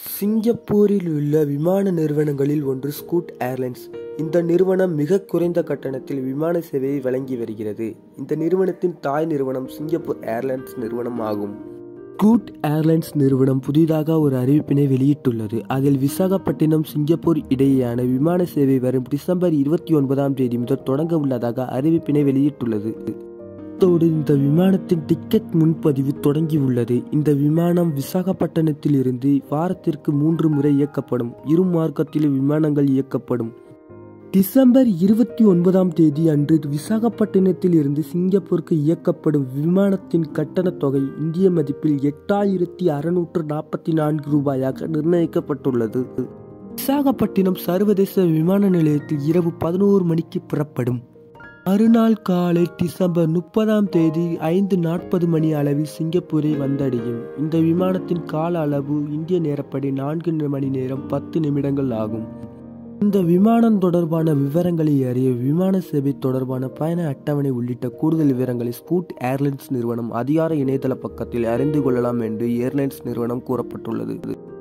சிங்கப்பூரில் உள்ள விமான நிறுவனங்களில் ஒன்று ஸ்கூட் ஏர்லைன்ஸ் இந்த நிறுவனம் மிக குறைந்த கட்டணத்தில் விமான சேவையை வழங்கி வருகிறது இந்த நிறுவனத்தின் தாய் நிறுவனம் சிங்கப்பூர் ஏர்லைன்ஸ் நிறுவனம் ஆகும் ஸ்கூட் ஏர்லைன்ஸ் நிறுவனம் புதிதாக ஒரு அறிவிப்பினை வெளியிட்டுள்ளது அதில் விசாகப்பட்டினம் சிங்கப்பூர் இடையேயான விமான சேவை வரும் டிசம்பர் இருபத்தி ஒன்பதாம் தேதி முதல் தொடங்க உள்ளதாக அறிவிப்பினை வெளியிட்டுள்ளது அத்தோடு இந்த விமானத்தின் டிக்கெட் முன்பதிவு தொடங்கியுள்ளது இந்த விமானம் விசாகப்பட்டினத்தில் இருந்து வாரத்திற்கு மூன்று முறை இயக்கப்படும் இரு மார்க்கத்திலும் விமானங்கள் இயக்கப்படும் டிசம்பர் இருபத்தி ஒன்பதாம் தேதி அன்று விசாகப்பட்டினத்தில் இருந்து சிங்கப்பூருக்கு இயக்கப்படும் விமானத்தின் கட்டணத் தொகை இந்திய மதிப்பில் எட்டாயிரத்தி அறுநூற்று நாற்பத்தி நான்கு ரூபாயாக நிர்ணயிக்கப்பட்டுள்ளது விசாகப்பட்டினம் சர்வதேச விமான நிலையத்தில் இரவு பதினோரு மணிக்கு புறப்படும் மறுநாள் காலை டிசம்பர் முப்பதாம் தேதி ஐந்து நாற்பது மணி அளவில் சிங்கப்பூரை வந்தடையும் இந்த விமானத்தின் கால அளவு இந்திய நேரப்படி நான்கு மணி நேரம் பத்து நிமிடங்கள் ஆகும் இந்த விமானம் தொடர்பான விவரங்களை அறிய விமான சேவை தொடர்பான பயண அட்டவணை உள்ளிட்ட கூடுதல் விவரங்களை ஸ்கூட் ஏர்லைன்ஸ் நிறுவனம் அதிகார இணையதள பக்கத்தில் அறிந்து கொள்ளலாம் என்று ஏர்லைன்ஸ் நிறுவனம் கூறப்பட்டுள்ளது